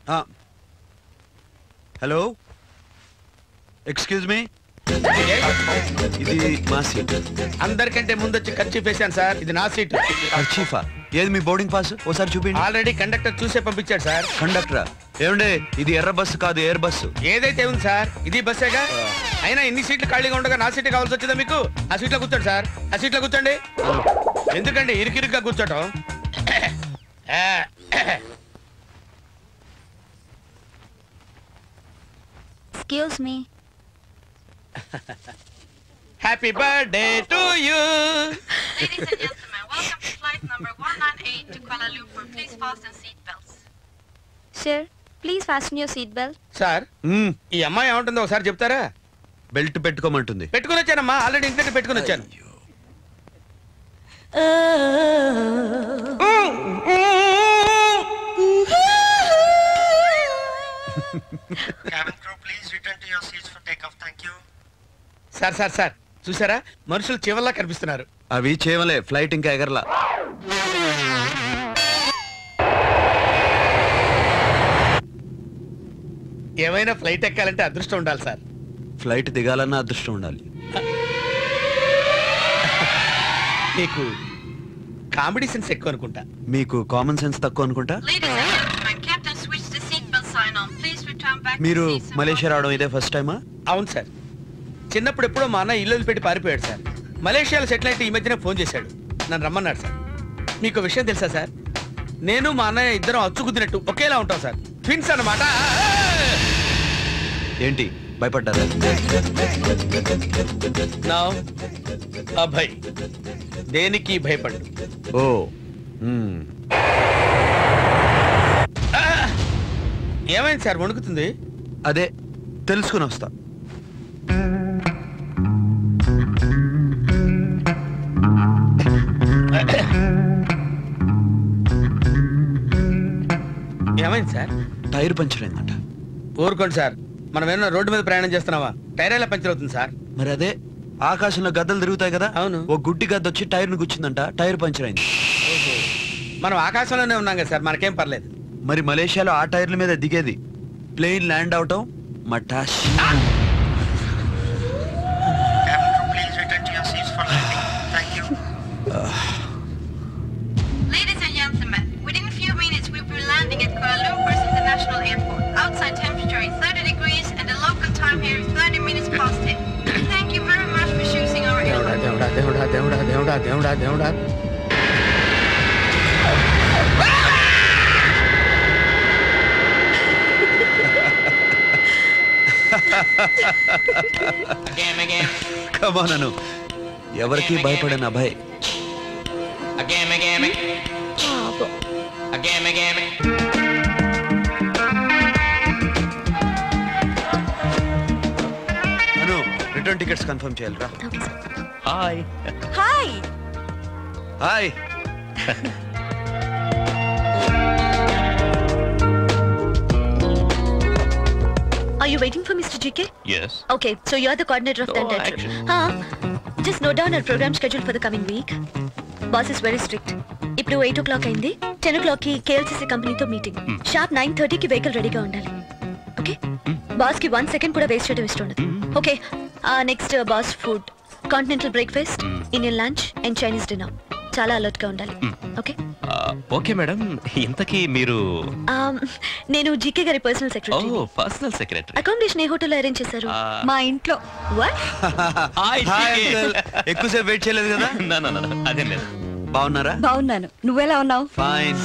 Hello excuse me ఇది మా seat అందరికంటే ముందు వచ్చి ఖర్చు వేశాను సార్ ఇది నా సీట్ చీఫా ఏది మీ బోర్డింగ్ పాస్ ఓసారి చూపిండి ఆల్రెడీ కండక్టర్ చూసే పంపించాడు సార్ కండక్టరా ఏమండే ఇది ఎర్ర బస్సు కాదు ఎయిర్ బస్సు ఏదైతే ఉంది సార్ ఇది బస్సేగా అయినా ఇన్ని సీట్లు ఖాళీగా ఉండగా నా సీట్ కావాల్సి వచ్చిందా మీకు ఆ సీట్లో కూర్చోండి సార్ ఆ సీట్లో కూర్చోండి ఎందుకండి ఇరుకిరుగ్గా కూర్చోటం excuse me happy birthday to you Ladies and gentlemen, welcome to flight number 198 to Kuala Lumpur. Please fasten seatbelts. Sir please fasten your seat belt sir hmm, ఈ అమ్మాయి ఏమంటుందో ఒకసారి చెప్తారా బెల్ట్ పెట్టుకోమంటుంది పెట్టుకుని వచ్చానమ్మా ఆల్రెడీ ఇంటి దగ్గర పెట్టుకుని వచ్చాను Cabin crew, please return to your seats for takeoff. Thank you. Sir sir sir చూసారా మనుషులు చివరిలా కనిపిస్తున్నారు అవి చేయవలే ఫ్లైట్ ఇంకా ఎగరలా ఏమైనా ఫ్లైట్ ఎక్కాలంటే అదృష్టం ఉండాలి సార్ ఫ్లైట్ దిగాలన్న అదృష్టం ఉండాలి మీకు కామెడీ సెన్స్ ఎక్కువ అనుకుంటా మీకు కామన్ సెన్స్ తక్కువ అనుకుంటా Ladies and gentlemen, Captain switched the seatbelt sign on. Please return back మీరు to seats and మలేషియా రావడం ఇదే ఫస్ట్ టైమా అవును సార్ చిన్నప్పుడు ఎప్పుడో మా అన్న ఇల్లు పెట్టి పారిపోయాడు సార్ మలేషియాలో సెటిల్ అయితే ఈ మధ్యనే ఫోన్ చేశాడు నన్ను రమ్మన్నాడు సార్ మీకు ఒక విషయం తెలుసా సార్ నేను మా అన్నయ్య ఇద్దరం అచ్చుకుద్దినట్టు ఒకేలా ఉంటాం సార్ ట్విన్స్ అన్నమాట ఏంటి భయపడ్డారా నా అభయ్ దేనికి భయపడు ఓ మ్మ్. ఏమైంది సార్ వణుకుతుంది అదే తెలుసుకుని వస్తా ఏమైంది సార్ టైర్ పంచర్ అయిందంట ఊరుకోండి సార్ మనం ఏమన్నా రోడ్డు మీద ప్రయాణం చేస్తున్నావా టైర్ ఎలా పంచర్ అవుతుంది సార్ మరి అదే ఆకాశంలో గద్దలు తిరుగుతాయి కదా అవును. ఓ గుడ్డి గద్ద వచ్చి టైర్ ను గుచ్చిందంట టైర్ పంచర్ అయింది మనం ఆకాశంలోనే ఉన్నాం కదా సార్ మనకేం పర్లేదు మరి మలేషియాలో ఆ టైర్ల మీద దిగేది ప్లేన్ ల్యాండ్ అవటం మటాష్ Cabin crew, please return to your seats for landing. Thank you. Ladies and gentlemen, within a few minutes we'll be landing at Kuala Lumpur's International Airport. Outside temperature is 30 degrees and the local time here is 30 minutes past 10. Thank you very much for choosing our దేవుడా airline. దేవుడా దేవుడా దేవుడా దేవుడా దేవుడా దేవుడా Again, again, కమానను ఎవరికి భయపడని Abhay again, again, again, again. Anu return tickets confirm చేయాలిరా Hi. Hi hi Are you waiting for Mr. GK? Yes. Okay, so you're the coordinator of the No, entire trip. actually- Huh? Just note down our program schedule for the coming week. Boss is very strict. ఇప్పుడు eight o'clock అయింది ten o'clock కి KLCC కంపెనీతో meeting sharp nine థర్టీకి vehicle రెడీగా ఉండాలి okay boss కి one second కూడా waste చేయడం ఇష్టం ఉండదు okay next boss food continental breakfast Indian lunch and Chinese dinner చాలా అలర్ట్ గా ఉండాలి ఓకే ఓకే మేడం ఇంతకీ మీరు నేను జీకే గారి పర్సనల్ ఓ సెక్రటరీ పర్సనల్ సెక్రటరీ అకామిడేషన్ ఏ హోటల్లో అరేంజ్ చేశారు Ah. మా ఇంట్లో వాట్ హాయ్ హాయ్ అంకుల్ ఎక్కువసేపు వెయిట్ చేయలేదు కదా అదే లేదు బాగున్నారా బాగున్నాను నువ్వెలా ఉన్నావు ఫైన్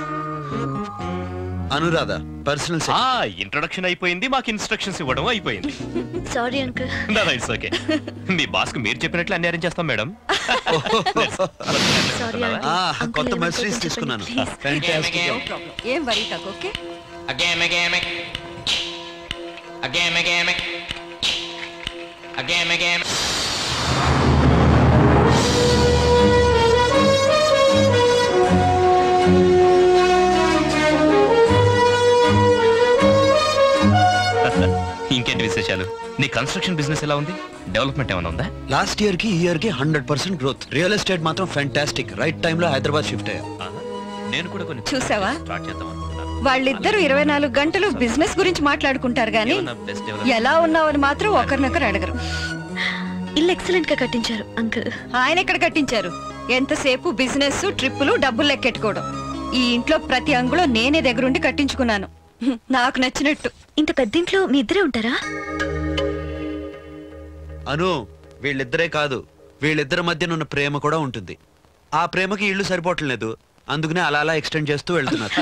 అనురాధ పర్సనల్ ఆ ఇంట్రొడక్షన్ అయిపోయింది మాకు ఇన్స్ట్రక్షన్స్ ఇవ్వడం అయిపోయింది సారీ అంకుల్ ఇట్స్ ఓకే మీ బాస్ కు మీరు చెప్పినట్లు అన్ని అరేంజ్ చేస్తాం మేడం సారీ కొత్త మెసేజ్ తీసుకున్నాను Fantastic. ఏం వరీ కాకు okay Again, again, again, again, again, again. ఇంకేంటి విశేషాలు నీ కన్స్ట్రక్షన్ బిజినెస్ ఎలా ఉంది డెవలప్మెంట్ ఏమైనా ఉందా లాస్ట్ ఇయర్ కి ఈ ఇయర్ కి hundred percent growth real estate మాత్రం ఫ్యాంటాస్టిక్ రైట్ టైం లో హైదరాబాద్ షిఫ్ట్ అయ్యా నేను కూడా కొన్ని చూసావా? స్టార్ట్ చేద్దాం అనుకుంటున్నాను వాళ్ళిద్దరూ ఇరవై నాలుగు గంటలు బిజినెస్ గురించి మాట్లాడుకుంటారు గాని ఏమన్నా best development? ఎలా ఉన్నావని మాత్రం ఒకరినొకరు అడగరు ఇల్లు ఎక్సలెంట్ గా కట్టించారు అంకుల్ ఆయన ఎక్కడ కట్టించారు ఎంతసేపు బిజినెస్ ట్రిప్పులు డబ్బులు లెక్కెట్టుకోవడం ఈ ఇంట్లో ప్రతి అంగులో నేనే దగ్గరుండి కట్టించుకున్నాను హ్మ్, నాకు నచ్చినట్టు ఇంత పెద్ద ఇంట్లో మీ ఇద్దరే ఉంటారా అను వీళ్ళిద్దరే కాదు వీళ్ళిద్దరి మధ్య ఉన్న ప్రేమ కూడా ఉంటుంది ఆ ప్రేమకి ఇల్లు సరిపోవట్లేదు అందుకనే అలా అలా ఎక్స్టెండ్ చేస్తూ వెళ్తున్నారు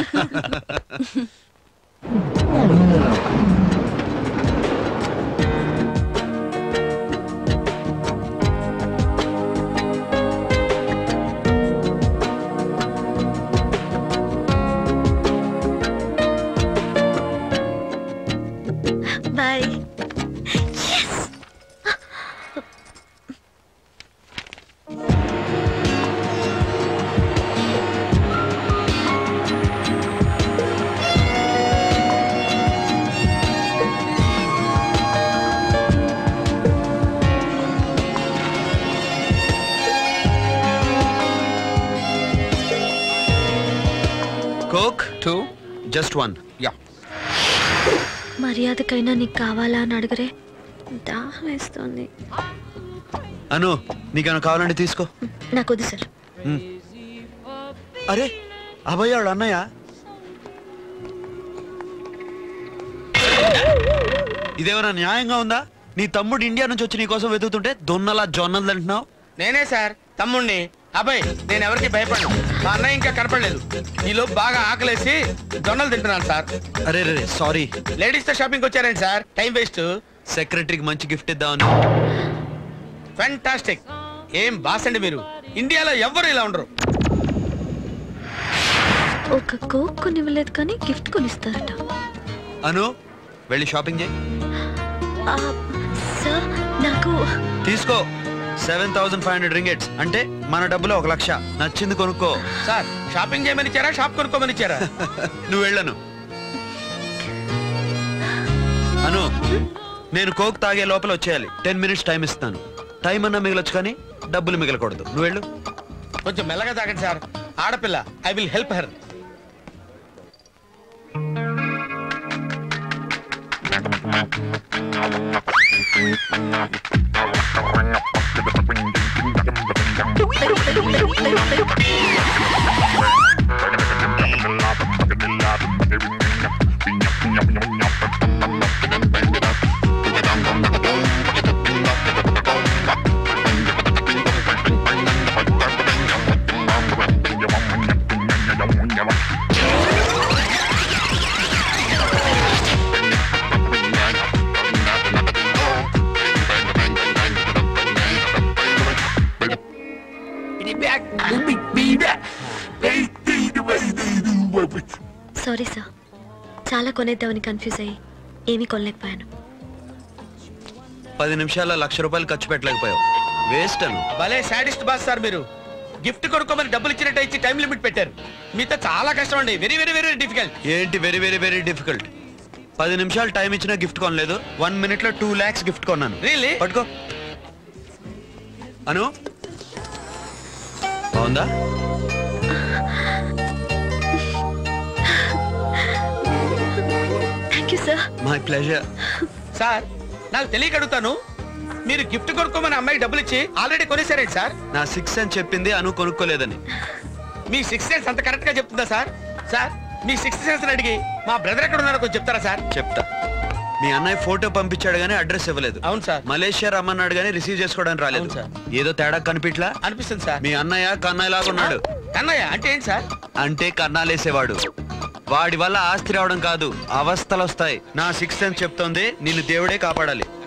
boy coke two just one యా మర్యాదకైనా నీకు కావాలా అని అడగరే దాహం వేస్తుంది అను నీకేమైనా కావాలంటే తీసుకో నాకు వద్దు సార్ ఉమ్. అరే అభయ్ వాళ్ళ అన్నయ్య ఇదేమైనా న్యాయంగా ఉందా నీ తమ్ముడు ఇండియా నుంచి వచ్చి నీ కోసం వెతుకుతుంటే దొన్నలా జొన్నలు అంటున్నావు నేనే సార్ తమ్ముణ్ణి అబ్బాయి నేను ఎవరికి భయపడను మా అన్నయ్య ఇంకా కనపడలేదు ఈలో బాగా ఆకలేసి దొన్నలు తింటున్నాను సార్ అరే రే సారీ లేడీస్ తో షాపింగ్ వచ్చారండి సార్ టైం వేస్ట్ సెక్రటరీకి మంచి గిఫ్ట్ ఇద్దామని ఫెంటాస్టిక్ ఏం బాస్ అండి మీరు ఇండియాలో ఎవ్వరు ఇలా ఉండరు ఒక కోక్ కొనివ్వలేదు కానీ గిఫ్ట్ కొనిస్తారట అను వెళ్ళి షాపింగ్ చేయి ఆ, సార్ నాకు తీసుకో seven thousand five hundred ringgits అంటే మన డబ్బులో ఒక లక్ష నచ్చింది కొనుక్కో సార్ షాపింగ్ చేయమని ఇచ్చారా షాప్ కొనుక్కోమని ఇచ్చారా నువ్వు వెళ్ళను అను నేను కోక్ తాగే లోపల వచ్చేయాలి టెన్ మినిట్స్ టైం ఇస్తాను టైం అన్నా మిగలొచ్చు కానీ డబ్బులు మిగలకూడదు నువ్వు వెళ్ళు కొంచెం మెల్లగా తాగండి సార్ ఆడపిల్ల I will help her sorry sir చాలా కొనేద్దామని కన్ఫ్యూజ్ అయ్యి ఏమీ కొనలేకపోయాను పది నిమిషాల లక్ష రూపాయలు ఖర్చు పెట్టలేకపోయావు వేస్ట్ అను భలే సాడిస్ట్ బాస్ సార్ మీరు గిఫ్ట్ కొనుక్కోమని డబ్బులు ఇచ్చినట్టు ఇచ్చి టైం లిమిట్ పెట్టారు మీతో చాలా కష్టం అండి వెరీ వెరీ వెరీ డిఫికల్ట్ ఏంటి వెరీ వెరీ వెరీ డిఫికల్ట్ పది నిమిషాలు టైం ఇచ్చినా గిఫ్ట్ కొనలేదు వన్ మినిట్ లో టూ లాక్స్ గిఫ్ట్ కొన్నాను Really? పట్టుకో అను బాగుందా thank you sir my pleasure sir నాకు తెలియక అడుగుతాను మీరు గిఫ్ట్ కొనుక్కోమని అమ్మాయి డబ్బులు ఇచ్చి ఆల్రెడీ కొనేసారేంటి సార్ నా సిక్స్ అని చెప్పింది అను కొనుక్కోలేదని మీ సిక్స్ సెన్స్ అంత కరెక్ట్ గా చెప్తుందా సార్ సార్ మీ సిక్స్త్ సెన్స్ అడిగి మా బ్రదర్ ఎక్కడ ఉన్నారో కొంచెం చెప్తారా సార్ చెప్తా మీ అన్నయ్య ఫోటో పంపించాడు గానీ అడ్రస్ ఇవ్వలేదు అవును సార్ మలేషియా రమ్మన్నాడు గానీ రిసీవ్ చేసుకోవడానికి రాలేదు అవును సార్. ఏదో తేడా కనిపిట్లా అనిపిస్తుంది సార్ మీ అన్నయ్య కన్నయ్య లాగా ఉన్నాడు కన్నయ్య అంటే ఏంటి సార్ అంటే కన్నాలేసేవాడు వాడి వల్ల ఆస్తి రావడం కాదు అవస్థలు వస్తాయి నా సిక్స్త్ సెన్స్ చెప్తోంది నిన్ను దేవుడే కాపాడాలి